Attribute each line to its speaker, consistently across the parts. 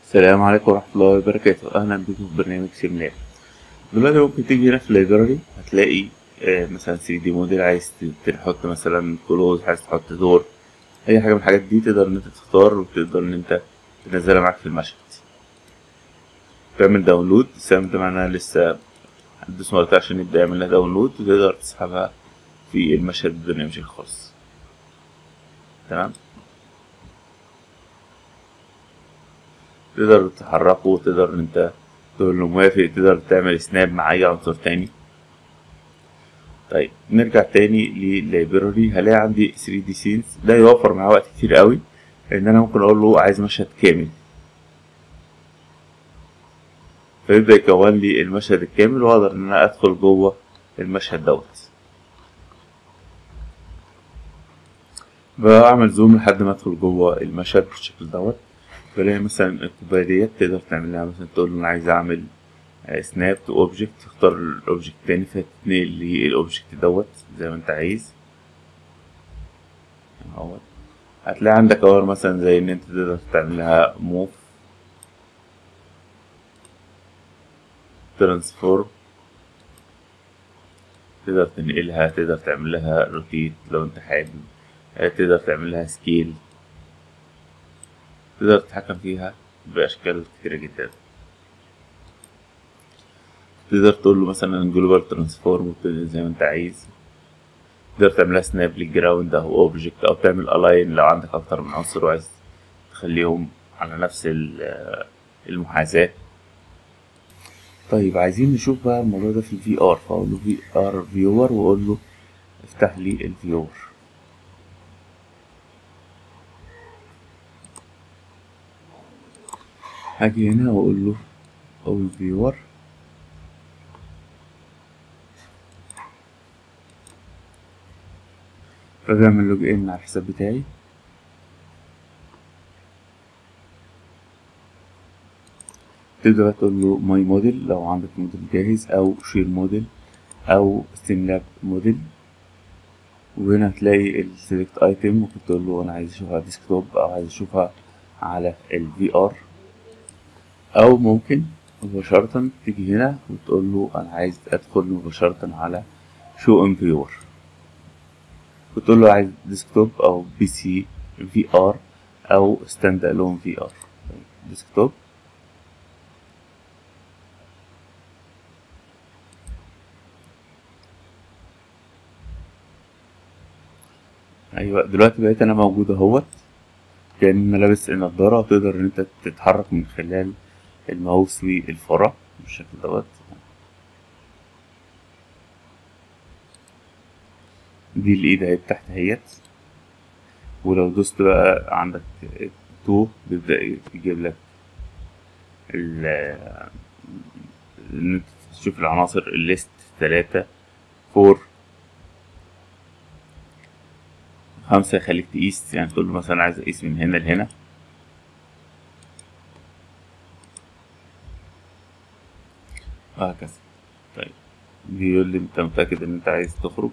Speaker 1: السلام عليكم ورحمة الله وبركاته أهلا بكم في برنامج سيملاب دلوقتي ممكن تيجي هنا في اللايبراري هتلاقي آه، مثلا 3 دي موديل عايز ت- تحط مثلا كلوز عايز تحط دور أي حاجة من الحاجات دي تقدر إن أنت تختار وتقدر إن أنت تنزلها معاك في المشهد تعمل داونلود السهم ده معناها لسه هتدوس مرتين عشان يبدأ يعمل لها داونلود وتقدر تسحبها في المشهد البرنامج الخاص تمام تقدر تحركه تقدر ان انت تقول له موافق تقدر تعمل سناب مع اي عنصر تاني طيب نرجع تاني للايبراري هلاقي عندي 3 دي سينز ده يوفر معاه وقت كتير قوي ان انا ممكن اقول له عايز مشهد كامل فيبدأ يكون لي المشهد الكامل واقدر ان انا ادخل جوه المشهد دوت بعمل زوم لحد ما ادخل جوه المشهد بالشكل دوت بلاقي مثلا الكوباية ديت تقدر تعملها مثلا تقول له أنا عايز أعمل سناب تو أوبجكت تختار الأوبجكت تاني فتتنقل للأوبجكت دوت زي ما أنت عايز اهوت هتلاقي عندك أوامر مثلا زي إن أنت تقدر تعملها موف ترانسفورم تقدر تنقلها تقدر تعمل لها روتيت لو انت حابب آه، تقدر تعمل لها سكيل تقدر تتحكم فيها بأشكال كتيرة جدا تقدر تقول له مثلا جلوبال ترانسفورم زي ما انت عايز تقدر تعملها سناب للجراوند او اوبجكت او تعمل الاين لو عندك اكتر من عنصر وعايز تخليهم على نفس ال- آه، المحاذاة طيب عايزين نشوف بقى الموضوع ده في الفي ار فاقول له في ار فيور واقول له افتح لي الفيور هاجي هنا واقول له اول فيور فبيعمل لوج ان على الحساب بتاعي تقدر تقول له ماي موديل لو عندك موديل جاهز او شير موديل او ستيم موديل وهنا هتلاقي السيلكت ايتم ممكن تقول له انا عايز اشوفها ديسكتوب او عايز اشوفها على الفي ار او ممكن مباشرة تيجي هنا وتقول له انا عايز ادخل مباشرة على شو ان فيور وتقول له عايز ديسكتوب او بي سي في ار او ستاند الون في ار ديسكتوب ايوه دلوقتي بقيت انا موجود اهوت كأن انا لابس النضارة وتقدر ان انت تتحرك من خلال الماوس والفرة بالشكل دوت دي الايد اهي تحت اهيت ولو دوست بقى عندك تو بيبدأ يجيب لك ال ان انت تشوف العناصر الليست تلاتة فور خمسة يخليك تقيس يعني تقول له مثلا عايز اقيس من هنا لهنا وهكذا طيب بيقول لي انت متأكد ان انت عايز تخرج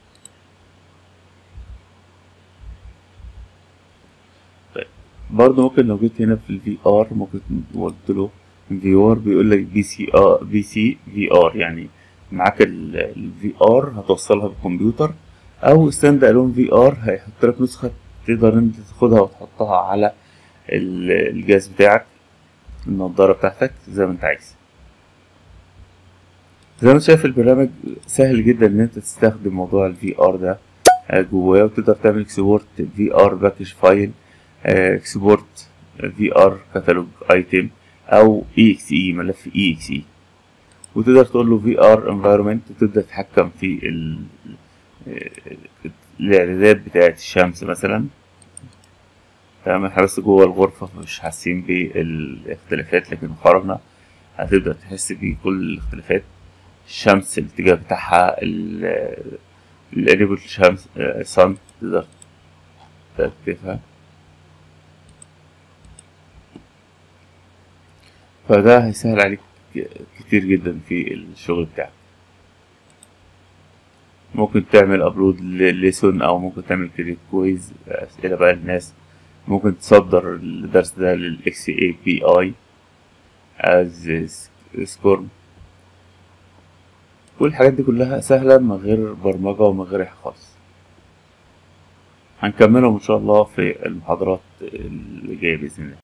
Speaker 1: طيب برضه ممكن لو جيت هنا في الفي ار ممكن قلت له في ار بيقول لك بي سي ار بي سي في ار يعني معاك الفي ار هتوصلها بالكمبيوتر او ستاند الون في ار هيحط لك نسخه تقدر انت تاخدها وتحطها على ال- الجهاز بتاعك النضاره بتاعتك زي ما انت عايز زي ما انت شايف البرنامج سهل جدا ان انت تستخدم موضوع الفي ار ده آه، جواه وتقدر تعمل اكسبورت في ار باكج فايل اكسبورت في ار كتالوج ايتم او اي اكس اي ملف اي اكس اي وتقدر تقول له في ار انفايرمنت وتبدا تتحكم في ال الاعدادات بتاعت الشمس مثلا تمام احنا بس جوه الغرفة مش حاسين بالاختلافات لكن خرجنا هتبدأ تحس بكل الاختلافات الشمس الاتجاه بتاعها الانيبل شمس صن تقدر تكتفها فده هيسهل عليك كتير جدا في الشغل بتاعك ممكن تعمل ابلود لليسون او ممكن تعمل كريت كويز اسئله بقى للناس ممكن تصدر الدرس ده للاكس اي بي اي از سكورم كل الحاجات دي كلها سهلة من غير برمجة ومن غير حاجة خالص هنكملهم ان شاء الله في المحاضرات اللي جاية بإذن الله